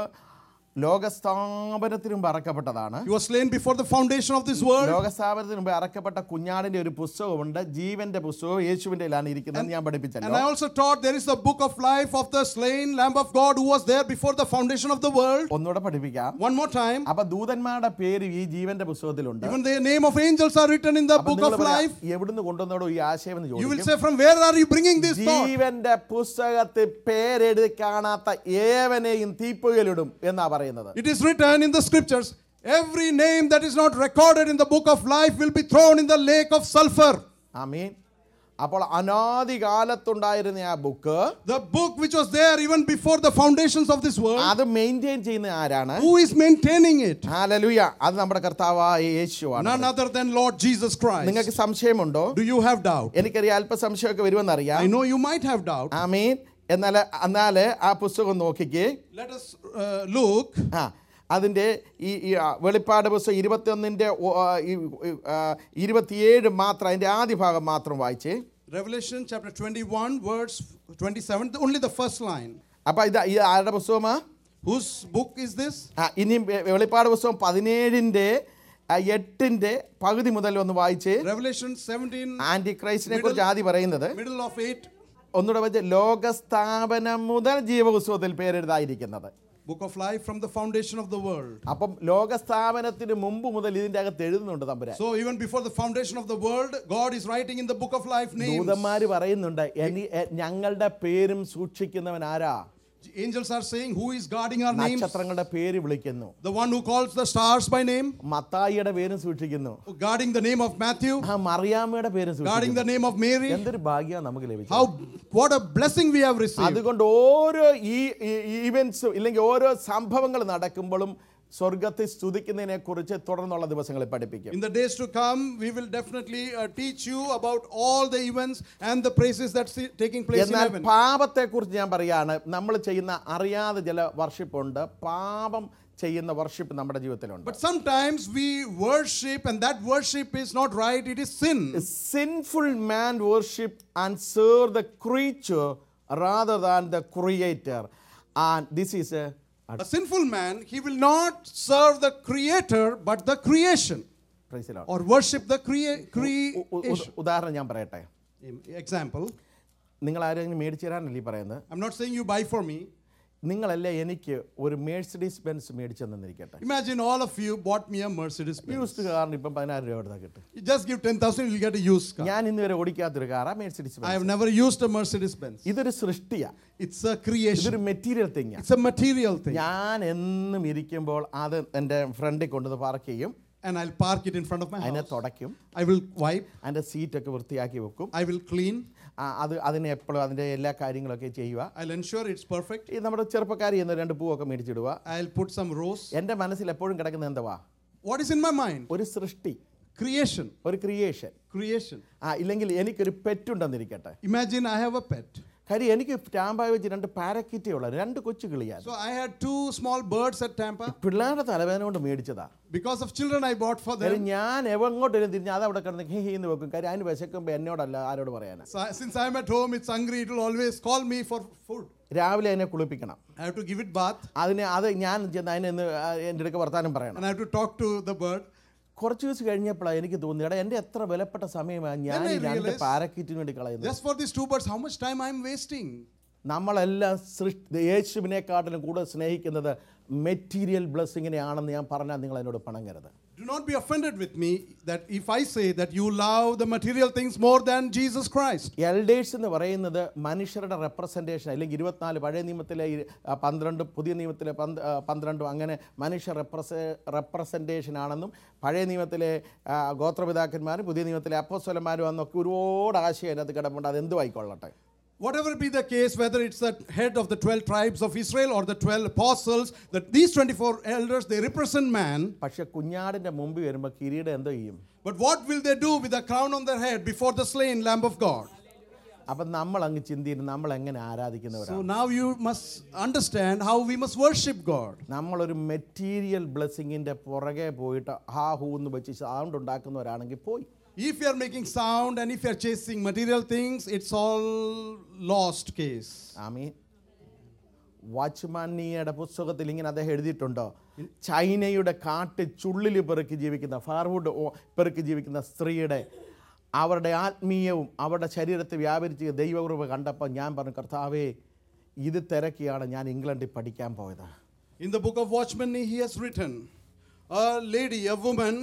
ലോകസ്ഥാപനത്തിനും അറക്കപ്പെട്ടതാണ് he was slain before the foundation of this world. ലോകസ്ഥാപനത്തിന് മുമ്പ് അറക്കപ്പെട്ട കുഞ്ഞാടിന്റെ ഒരു പുസ്തകമുണ്ട് ജീവന്റെ പുസ്തകം യേശുവിന്റെ കയ്യിലാണ് ഇരിക്കുന്നത് ഞാൻ And പഠിപ്പിച്ചല്ലോ I also taught there is the book of life of the slain Lamb of God who was there before the foundation of the world. ഒന്നുകൂടെ പഠിപ്പിക്കാം One more time. അപ്പൊ ദൂതന്മാരുടെ പേര് ഈ ജീവന്റെ പുസ്തകത്തിലുണ്ട് Even the name of angels are written in the അപ്പൊ book നിങ്ങൾ of പറയാം, life. എവിടുന്ന് കൊണ്ടുവന്നോടോ ഈ ആശയം എന്ന് You will ചോദിക്കും say, From where are you bringing this thought? ജീവന്റെ പുസ്തകത്തിൽ പേരെഴുതി കാണാത്ത ഏവനെയും തീപ്പുകലിടും എന്നാ പറയുന്നത് It is written in the scriptures every name that is not recorded in the book of life will be thrown in the lake of sulfur. ആമീൻ അപ്പോൾ അനാദി കാലത്തുണ്ടായിരുന്ന ആ book The book which was there even before the foundations of this world, അത് maintain ചെയ്യുന്ന ആരാണ് who is maintaining it? ഹാലലുയ അത് നമ്മുടെ കർത്താവായ യേശുവാണ് None other than Lord Jesus Christ. നിങ്ങൾക്ക് സംശയമുണ്ടോ Do you have doubt? എനിക്കറിയാം അല്പ സംശയമൊക്കെ വരുമെന്നറിയാം I know you might have doubt. ആമീൻ എന്നാൽ എന്നാൽ ആ പുസ്തകം നോക്കിക്കേ Let us uh, look. ആ അതിൻ്റെ ഈ ഈ, ആ, വെളിപ്പാട് പുസ്തകം ഇരുപത്തിയൊന്നിൻ്റെ ഇരുപത്തിയേഴ് മാത്രം അതിൻ്റെ ആദ്യ ഭാഗം മാത്രം വായിച്ചേ Revelation chapter 21, verse 27, only the first line. അപ്പം ഇത് ഈ ആരുടെ പുസ്തകമാ Whose book is this? ആ ഇനി വെ- വെളിപ്പാട് പുസ്തകം പതിനേഴിൻ്റെ ആ, എട്ടിൻ്റെ പകുതി മുതൽ ഒന്ന് വായിച്ചേ Revelation 17, ആൻറ്റി ക്രൈസ്റ്റിനെ കുറിച്ച് ആദ്യം പറയുന്നത് middle of 8. ഒന്നുകൂടെ വെച്ച് ലോകസ്ഥാപനം മുതൽ ജീവപുസ്തകത്തിൽ പേരെഴുതായിരിക്കുന്നത് Book of life from the foundation of the world. അപ്പം ലോകസ്ഥാപനത്തിന് മുമ്പ് മുതൽ ഇതിൻ്റെ അകത്ത് എഴുതുന്നുണ്ട് തമ്പുരാൻ So even before the foundation of the world, God is writing in the book of life names. ദൂതന്മാര് പറയുന്നുണ്ട് "എനി- എ- ഞങ്ങളുടെ പേരും സൂക്ഷിക്കുന്നവൻ ആരാ Angels are saying, Who is guarding our names? നക്ഷത്രങ്ങളുടെ പേര് വിളിക്കുന്നു The one who calls the stars by name, മത്തായിയുടെ പേരും സൂക്ഷിക്കുന്നു guarding the name of Matthew, ആ മറിയാമ്മയുടെ പേരും guarding the സൂക്ഷിക്കുന്നു name of Mary. എന്തൊരു ഭാഗ്യം നമുക്ക് ലഭിച്ചു How what a blessing we have received. അതുകൊണ്ട് ഓരോ ഈ ഈവൻസും ഇല്ലെങ്കിൽ ഓരോ സംഭവങ്ങൾ നടക്കുമ്പോഴും സ്വർഗത്തെ സ്തുതിക്കുന്നതിനെ കുറിച്ച് തുടർന്നുള്ള ദിവസങ്ങളിൽ പഠിപ്പിക്കും In the days to come, we will definitely uh, teach you about all the events and the praises that's taking place in എന്നാൽ heaven. പാപത്തെക്കുറിച്ച് ഞാൻ പറയാണ് നമ്മൾ ചെയ്യുന്ന അറിയാതെ ചില വർഷിപ്പുണ്ട് പാപം ചെയ്യുന്ന വർഷിപ്പ് നമ്മുടെ ജീവിതത്തിലുണ്ട് But sometimes we worship, and that worship is not right, it is sin. Sinful man worship and serve the creature rather than the creator and this is a A sinful man, he will not serve the creator but the creation praise the Lord. or worship the crea- ഉ- ഉ- creation. ഉ- ഉദാഹരണം ഞാൻ പറയട്ടെ Example നിങ്ങൾ ആരെങ്കിലും മേടിച്ചു തരാനല്ലേ ഈ പറയുന്നത് I'm not saying you buy for me. നിങ്ങളല്ലേ എനിക്ക് ഒരു മേഴ്സിഡീസ് ബെൻസ് മേടിച്ചു തന്നിരിക്കട്ടെ Imagine all of you bought me a Mercedes Benz. Used കാറിന് ഇപ്പം പതിനായിരം രൂപ കൊടുത്താൽ കിട്ടും You just give 10,000, you'll get a used car. ഞാൻ ഇന്ന് വരെ ഓടിക്കാത്തൊരു കാറാ Mercedes I Benz have never used a Mercedes Benz. ഇതൊരു സൃഷ്ടിയാ It's a creation, ഇതൊരു മെറ്റീരിയൽ തിങ്ങാ it's a material thing. ഞാൻ എന്നും ഇരിക്കുമ്പോൾ അത് എൻ്റെ ഫ്രണ്ടിൽ കൊണ്ടുവന്ന് പാർക്ക് ചെയ്യും And I'll park it in front of my അതിനെ house. തുടയ്ക്കും I will wipe, അതിൻ്റെ സീറ്റൊക്കെ വൃത്തിയാക്കി വെക്കും I will clean, ആ, അത് അതിനെ എപ്പോഴും അതിൻ്റെ എല്ലാ കാര്യങ്ങളൊക്കെ ചെയ്യുക I'll ensure it's perfect. ഈ നമ്മുടെ ചെറുപ്പക്കാരി എന്ന രണ്ട് പൂവൊക്കെ മേടിച്ചിടുക I'll put some rose. എൻ്റെ മനസ്സിൽ എപ്പോഴും കിടക്കുന്നത് എന്തുവാ What is in my mind? ഒരു സൃഷ്ടി Creation. ഒരു ക്രിയേഷൻ Creation. ആ ഇല്ലെങ്കിൽ എനിക്കൊരു പെറ്റുണ്ടെന്നിരിക്കട്ടെ Imagine I have a pet. കാര്യം എനിക്ക് ടാമ്പായി വെച്ച് രണ്ട് പാരക്കിറ്റേ ഉള്ള രണ്ട് കൊച്ചു കിളിയാണ് So I had two small birds at Tampa. പിള്ളേരുടെ തലവേദന കൊണ്ട് മേടിച്ചതാ Because of children, I bought for കാര്യം them. ഞാൻ എവങ്ങോട്ടൊരു തിരിഞ്ഞ് അത് അവിടെ കിടന്ന് ഹി എന്ന് വെക്കും കാര്യം അതിന് വിശക്കുമ്പോൾ എന്നോടല്ല ആരോട് പറയാനാ So, since I'm at home, it's hungry, it will always call me for food. രാവിലെ അതിനെ കുളിപ്പിക്കണം I have to give it bath അതിനെ അത് ഞാൻ ചെന്ന് അതിനെ ഒന്ന് ആ, എൻ്റെ അടുക്ക് വർത്താനം പറയണം and I have to talk to the bird. കുറച്ച് ദിവസം കഴിഞ്ഞപ്പോഴാണ് എനിക്ക് തോന്നി എടാ എൻ്റെ എത്ര വിലപ്പെട്ട സമയമാണ് ഞാൻ ഈ Then I രണ്ട് realized- പാരക്കിറ്റിന് വേണ്ടി കളയുന്നത് Just for these two birds, how much time I'm wasting? നമ്മളെല്ലാം സൃഷ്ടി യേശുവിനെക്കാട്ടിലും കൂടുതൽ സ്നേഹിക്കുന്നത് മെറ്റീരിയൽ ബ്ലെസ്സിങ്ങിനെയാണെന്ന് ഞാൻ പറഞ്ഞാൽ നിങ്ങൾ എന്നോട് പണങ്ങരുത് Do not be offended with me that if I say that you love the material things more than Jesus Christ. Elders എന്ന് പറയുന്നത് മനുഷ്യരുടെ റെപ്രസെൻറ്റേഷൻ അല്ലെങ്കിൽ ഇരുപത്തിനാല് പഴയ നിയമത്തിലെ ഇ- ആ, പന്ത്രണ്ട് പുതിയ നിയമത്തിലെ പന്ത് ആ, പന്ത്രണ്ടും അങ്ങനെ മനുഷ്യ റെപ്രസെ റെപ്രസെൻറ്റേഷൻ ആണെന്നും പഴയ നിയമത്തിലെ ആ, ഗോത്രപിതാക്കന്മാരും പുതിയ നിയമത്തിലെ അപ്പോസ്വലന്മാരും എന്നൊക്കെ ഒരുപാട് ആശയം അതിനകത്ത് കിടപ്പുണ്ട് അതെന്തും ആയിക്കൊള്ളട്ടെ Whatever be the case, whether it's the head of the 12 tribes of Israel or the 12 apostles, that these 24 elders, they represent man. പക്ഷെ കുഞ്ഞാടിൻ്റെ മുമ്പിൽ വരുമ്പോൾ കിരീടം എന്തോ ചെയ്യും But what will they do with the crown on their head before the slain Lamb of God? അപ്പം നമ്മൾ അങ്ങ് ചിന്തിയിരുന്നു നമ്മൾ എങ്ങനെ ആരാധിക്കുന്നവരാണ് So now you must understand how we must worship God. നമ്മളൊരു മെറ്റീരിയൽ ബ്ലെസ്സിങ്ങിൻ്റെ പുറകെ പോയിട്ട് ഹാ ഹൂ എന്ന് വെച്ച് സൗണ്ട് ഉണ്ടാക്കുന്നവരാണെങ്കിൽ പോയി If you are making sound and if you are chasing material things, it's all lost case. ആമീൻ വാച്ച്മാനിയുടെ പുസ്തകത്തിൽ ഇങ്ങനെ അദ്ദേഹം എഴുതിയിട്ടുണ്ടോ ചൈനയുടെ കാട്ട് ചുള്ളിൽ പെറുക്കി ജീവിക്കുന്ന ഫാർവുഡ് പെറുക്കി ജീവിക്കുന്ന സ്ത്രീയുടെ അവരുടെ ആത്മീയവും അവരുടെ ശരീരത്തിൽ വ്യാപരിച്ച് ദൈവകൃപ കണ്ടപ്പോൾ ഞാൻ പറഞ്ഞു കർത്താവേ ഇത് തിരക്കിയാണ് ഞാൻ ഇംഗ്ലണ്ടിൽ പഠിക്കാൻ പോയത് In the book of Watchmen, he has written a lady, a woman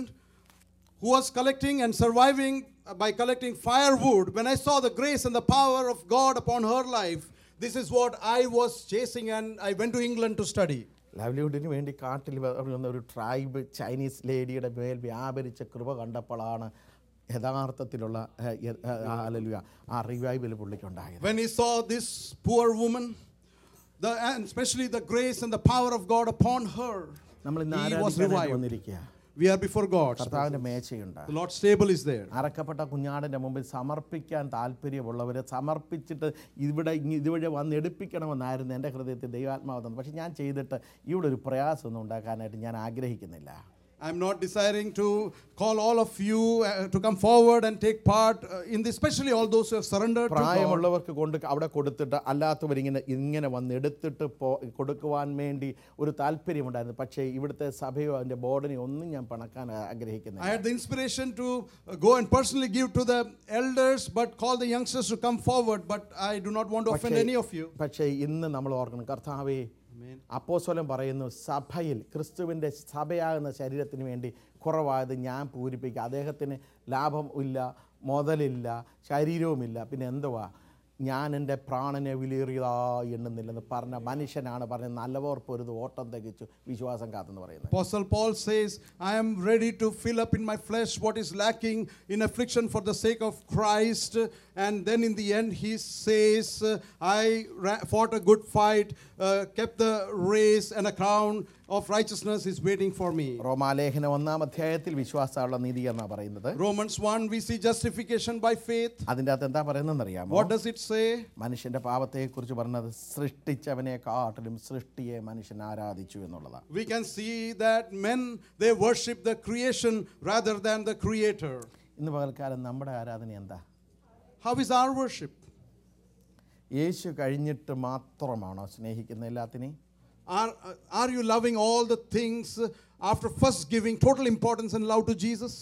who was collecting and surviving by collecting firewood. When I saw the grace and the power of God upon her life, this is what I was chasing, and I went to England to study. ലവ്ലിവുഡിന് വേണ്ടി കാട്ടിൽ വന്ന ഒരു tribe Chinese ലേഡിയുടെ മേൽ വ്യാപരിച്ച കൃപ കണ്ടപ്പോഴാണ് യഥാർത്ഥത്തിലുള്ള ഏഹ്, യ- ഏഹ്, ഹല്ലേലൂയ, ആ റിവൈവൽ പുള്ളിക്കുണ്ടായത് When he saw this poor woman, the, and especially the grace and the power of God upon her, നമ്മൾ ഇന്ന് he was ആരാധിക്കാനായിട്ട് revived. വന്നിരിക്കുക We are before God. കർത്താവിൻ്റെ മേശയുണ്ട് The Lord's table is there. അറക്കപ്പെട്ട കുഞ്ഞാടിൻ്റെ മുമ്പിൽ സമർപ്പിക്കാൻ താല്പര്യമുള്ളവർ സമർപ്പിച്ചിട്ട് ഇവിടെ ഇങ്ങ് ഇതുവഴി വന്ന് എടുപ്പിക്കണമെന്നായിരുന്നു എൻ്റെ ഹൃദയത്തിൽ ദൈവാത്മാവ് തന്നത് പക്ഷേ ഞാൻ ചെയ്തിട്ട് ഇവിടെ ഒരു പ്രയാസമൊന്നും ഉണ്ടാക്കാനായിട്ട് ഞാൻ ആഗ്രഹിക്കുന്നില്ല I'm not desiring to call all of you uh, to come forward and take part uh, in this, especially all those who have surrendered to God. പ്രായമുള്ളവർക്ക് കൊണ്ട് അവിടെ കൊടുത്തിട്ട് അല്ലാത്തവരിങ്ങനെ ഇങ്ങനെ വന്ന് എടുത്തിട്ട് പോ കൊടുക്കുവാൻ വേണ്ടി ഒരു താല്പര്യമുണ്ടായിരുന്നു പക്ഷേ ഇവിടുത്തെ സഭയോ അതിൻ്റെ ബോർഡിനെയോ ഒന്നും ഞാൻ പണക്കാൻ I ആഗ്രഹിക്കുന്നില്ല had the inspiration to uh, go and personally give to the elders, but call the youngsters to come forward. But I do not want to offend പക്ഷേ- any of you. പക്ഷേ ഇന്ന് നമ്മൾ ഓർക്കണം കർത്താവേ Amen. അപ്പോസ്വലം പറയുന്നു സഭയിൽ ക്രിസ്തുവിൻ്റെ സഭയാകുന്ന ശരീരത്തിന് വേണ്ടി കുറവായത് ഞാൻ പൂരിപ്പിക്കുക അദ്ദേഹത്തിന് ലാഭം ഇല്ല മുതലില്ല ശരീരവുമില്ല പിന്നെ എന്തുവാ ഞാൻ എൻ്റെ പ്രാണനെ വിലയേറിയതായി എണ്ണുന്നില്ലെന്ന് പറഞ്ഞ മനുഷ്യനാണ് പറഞ്ഞത് നല്ലവർ പൊരുത് ഓട്ടം തികച്ചു വിശ്വാസം കാത്തെന്ന് പറയുന്നത് Apostle Paul says, I am ready to fill up in my flesh what is lacking in affliction for the sake of Christ. And then in the end, he says, I ra- fought a good fight, uh, kept the race, and a crown of righteousness is waiting for me. റോമാലേഖന ഒന്നാം അധ്യായത്തിൽ വിശ്വാസമുള്ള നീതി എന്നാണ് പറയുന്നത് Romans 1, we see justification by faith. അതിൻ്റെ അകത്ത് എന്താ പറയുന്നതെന്ന് അറിയാമോ What does it say? മനുഷ്യൻ്റെ പാപത്തെക്കുറിച്ച് പറഞ്ഞത് സൃഷ്ടിച്ചവനെക്കാട്ടിലും സൃഷ്ടിയെ മനുഷ്യൻ ആരാധിച്ചു എന്നുള്ളതാണ് We can see that men, they worship the creation rather than the creator. ഇന്ന് പകൽക്കാലം നമ്മുടെ ആരാധന എന്താ How is our worship? യേശു കഴിഞ്ഞിട്ട് മാത്രമാണോ സ്നേഹിക്കുന്ന എല്ലാത്തിനെയും Are, are you loving all the things after first giving total importance and love to Jesus?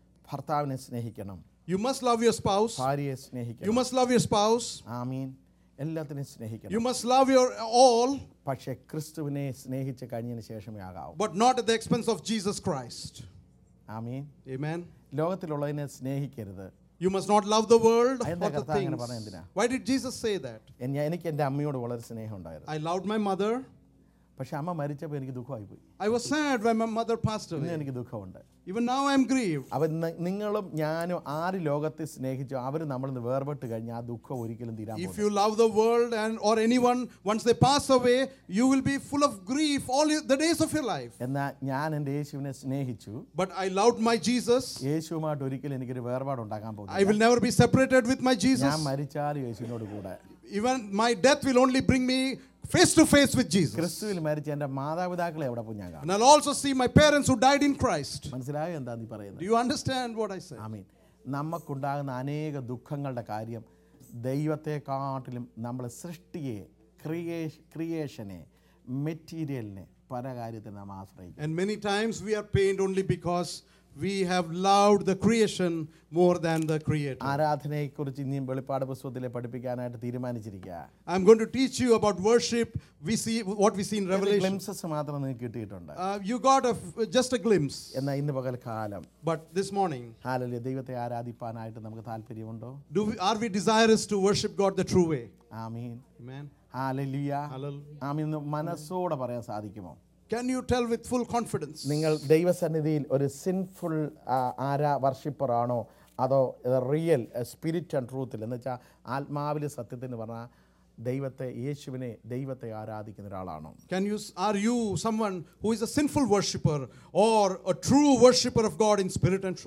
ഭർത്താവിനെ സ്നേഹിക്കണം You must love your spouse. ഭാര്യയെ You സ്നേഹിക്കണം must love your spouse. ആമീൻ എല്ലാത്തിനെയും സ്നേഹിക്കണം You must love your all, പക്ഷേ ക്രിസ്തുവിനെ സ്നേഹിച്ച് കഴിഞ്ഞതിന് ശേഷമേ ആകാവൂ but not at the expense of Jesus Christ. Amin Amen. ലോകത്തിലുള്ളതിനെ സ്നേഹിക്കരുത് You must not love the world അതെന്താ or the കർത്താവ് അങ്ങനെ things. പറഞ്ഞത് എന്തിനാ? Why did Jesus say that? എൻ- ഞാൻ- എനിക്ക് എൻ്റെ അമ്മയോട് വളരെ സ്നേഹമുണ്ടായിരുന്നു I loved my mother. പക്ഷെ അമ്മ മരിച്ചപ്പോൾ എനിക്ക് ദുഃഖമായി പോയി I was sad when my mother passed ഇന്ന് away. എനിക്ക് ദുഃഖമുണ്ട് Even now I'm grieved. അവൻ ന- നിങ്ങളും ഞാനും ആര് ലോകത്തെ സ്നേഹിച്ചോ അവർ നമ്മളിൽ നിന്ന് വേർപെട്ട് കഴിഞ്ഞാൽ ആ ദുഃഖം ഒരിക്കലും തീരാൻ If പോകുന്നില്ല. you love the world and or anyone, once they pass away, you will be full of grief all your- the days of your life. എന്നാൽ ഞാൻ എൻ്റെ യേശുവിനെ സ്നേഹിച്ചു But I loved my Jesus. യേശുവുമായിട്ട് ഒരിക്കലും എനിക്കൊരു വേർപാട് ഉണ്ടാക്കാൻ I പോകുന്നു will never be separated with my Jesus. ഞാൻ മരിച്ചാലും യേശുവിനോട് കൂടെ Even my death will only bring me face to face with Jesus. ക്രിസ്തുവിൽ മരിച്ച എൻ്റെ മാതാപിതാക്കളെ എവിടെ പോയി ഞാൻ കാണും And I'll also see my parents who died in Christ. മനസ്സിലായോ എന്താ നീ Do പറയുന്നത് you understand what I say? ആമീൻ നമുക്കുണ്ടാകുന്ന അനേക ദുഃഖങ്ങളുടെ കാര്യം ദൈവത്തെക്കാട്ടിലും നമ്മൾ സൃഷ്ടിയെ ക്രിയേഷ ക്രിയേഷനെ മെറ്റീരിയലിനെ പല കാര്യത്തിൽ നാം ആശ്രയിക്കും And many times we are pained only because we have loved the creation more than the creator. ആരാധനയെക്കുറിച്ച് ഇനിയും വെളിപ്പാട് പുസ്തകത്തിൽ പഠിപ്പിക്കാനായിട്ട് തീരുമാനിച്ചിരിക്കുക I'm going to teach you about worship. We see what we see in Revelation. Glimpses മാത്രം നിങ്ങൾക്ക് കിട്ടിയിട്ടുണ്ട് Uh, you got a f- just a glimpse. എന്നാൽ ഇന്ന് പകൽ കാലം But this morning, ഹാലല്ലേ ദൈവത്തെ ആരാധിപ്പാനായിട്ട് നമുക്ക് താല്പര്യമുണ്ടോ do we, are we desirous to worship God the true way? Amin Amen. ഹാലലിയ Hallelujah. ആമീൻ എന്ന് മനസ്സോടെ പറയാൻ സാധിക്കുമോ Can you tell with full confidence? നിങ്ങൾ ദൈവസന്നിധിയിൽ ഒരു സിൻഫുൾ ആരാ വർഷിപ്പർ ആണോ അതോ റിയൽ സ്പിരിറ്റ് ആൻഡ് ട്രൂത്തിൽ എന്ന് വെച്ചാൽ ആത്മാവിലെ സത്യത്തിന് പറഞ്ഞാൽ ദൈവത്തെ യേശുവിനെ ദൈവത്തെ ആരാധിക്കുന്ന ഒരാളാണോ Can you are you someone who is a sinful worshipper or a true worshipper of God in spirit and truth?